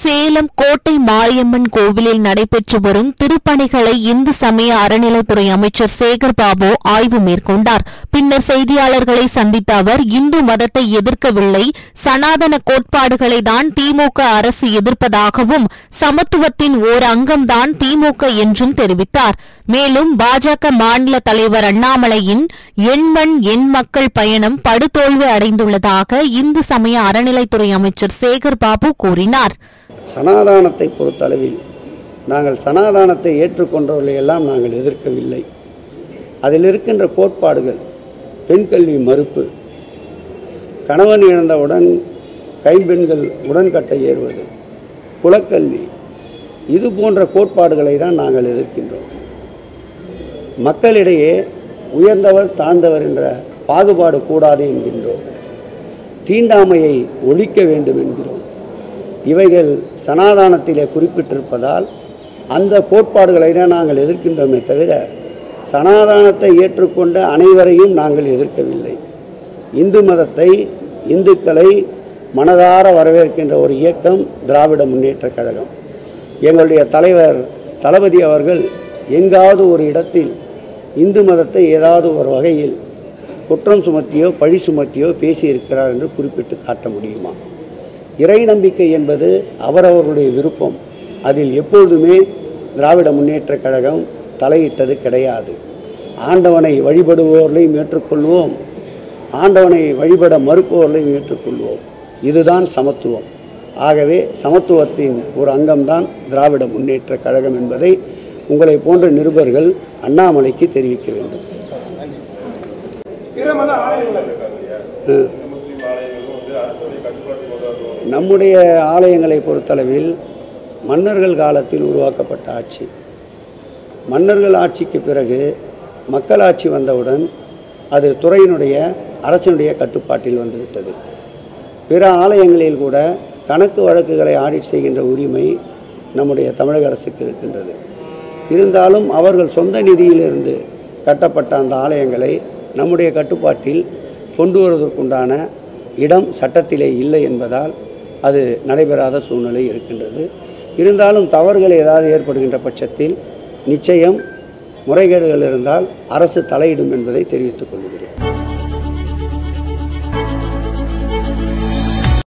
சேலம் கோட்டை மாரியம்மன் கோவிலில் நடைபெற்று வரும் திருப்பணிகளை இந்து சமய அறநிலைத்துறை அமைச்சர் சேகர் பாபு ஆய்வு மேற்கொண்டார் பின்னர் செய்தியாளர்களை சந்தித்த அவர் இந்து மதத்தை எதிர்க்கவில்லை சனாதன கோட்பாடுகளை தான் திமுக அரசு எதிர்ப்பதாகவும் சமத்துவத்தின் ஓர் அங்கம்தான் திமுக என்றும் தெரிவித்தார் மேலும் பாஜக மாநில தலைவர் அண்ணாமலையின் எண்மண் எண் மக்கள் பயணம் படுதோல்வி அடைந்துள்ளதாக இந்து சமய அறநிலைத்துறை அமைச்சர் சேகர் பாபு கூறினார் சனாதானத்தை பொறுத்தளவில் நாங்கள் சனாதானத்தை ஏற்றுக்கொண்டவர்களை எல்லாம் நாங்கள் எதிர்க்கவில்லை அதில் இருக்கின்ற கோட்பாடுகள் பெண் கல்வி மறுப்பு கணவன் இழந்தவுடன் கைம்பெண்கள் உடன்கட்டை ஏறுவது குலக்கல்வி இது போன்ற கோட்பாடுகளை தான் நாங்கள் எதிர்க்கின்றோம் மக்களிடையே உயர்ந்தவர் தாழ்ந்தவர் என்ற பாகுபாடு கூடாது என்கின்றோம் தீண்டாமையை ஒழிக்க வேண்டும் என்கிறோம் இவைகள் சனாதானத்திலே குறிப்பிட்டிருப்பதால் அந்த கோட்பாடுகளை தான் நாங்கள் எதிர்க்கின்றோமே தவிர சனாதானத்தை ஏற்றுக்கொண்ட அனைவரையும் நாங்கள் எதிர்க்கவில்லை இந்து மதத்தை இந்துக்களை மனதார வரவேற்கின்ற ஒரு இயக்கம் திராவிட முன்னேற்றக் கழகம் எங்களுடைய தலைவர் தளபதி அவர்கள் எங்காவது ஒரு இடத்தில் இந்து மதத்தை ஏதாவது ஒரு வகையில் குற்றம் சுமத்தியோ பழி சுமத்தியோ பேசியிருக்கிறார் என்று குறிப்பிட்டு காட்ட முடியுமா இறை நம்பிக்கை என்பது அவரவர்களுடைய விருப்பம் அதில் எப்பொழுதுமே திராவிட முன்னேற்றக் கழகம் தலையிட்டது கிடையாது ஆண்டவனை வழிபடுபவர்களையும் ஏற்றுக்கொள்வோம் ஆண்டவனை வழிபட மறுப்பவர்களையும் ஏற்றுக்கொள்வோம் இதுதான் சமத்துவம் ஆகவே சமத்துவத்தின் ஒரு அங்கம்தான் திராவிட முன்னேற்றக் கழகம் என்பதை உங்களை போன்ற நிருபர்கள் அண்ணாமலைக்கு தெரிவிக்க வேண்டும் ம். நம்முடைய ஆலயங்களை பொறுத்தளவில் மன்னர்கள் காலத்தில் உருவாக்கப்பட்ட ஆட்சி மன்னர்கள் ஆட்சிக்கு பிறகு மக்களாட்சி வந்தவுடன் அது துறையினுடைய அரசினுடைய கட்டுப்பாட்டில் வந்துவிட்டது பிற ஆலயங்களில் கூட கணக்கு வழக்குகளை ஆடிட் செய்கின்ற உரிமை நம்முடைய தமிழக அரசுக்கு இருக்கின்றது இருந்தாலும் அவர்கள் சொந்த நிதியிலிருந்து கட்டப்பட்ட அந்த ஆலயங்களை நம்முடைய கட்டுப்பாட்டில் கொண்டு வருவதற்குண்டான இடம் சட்டத்திலே இல்லை என்பதால் அது நடைபெறாத சூழ்நிலை இருக்கின்றது இருந்தாலும் தவறுகள் ஏதாவது ஏற்படுகின்ற பட்சத்தில் நிச்சயம் முறைகேடுகள் இருந்தால் அரசு தலையிடும் என்பதை தெரிவித்துக் கொள்கிறேன்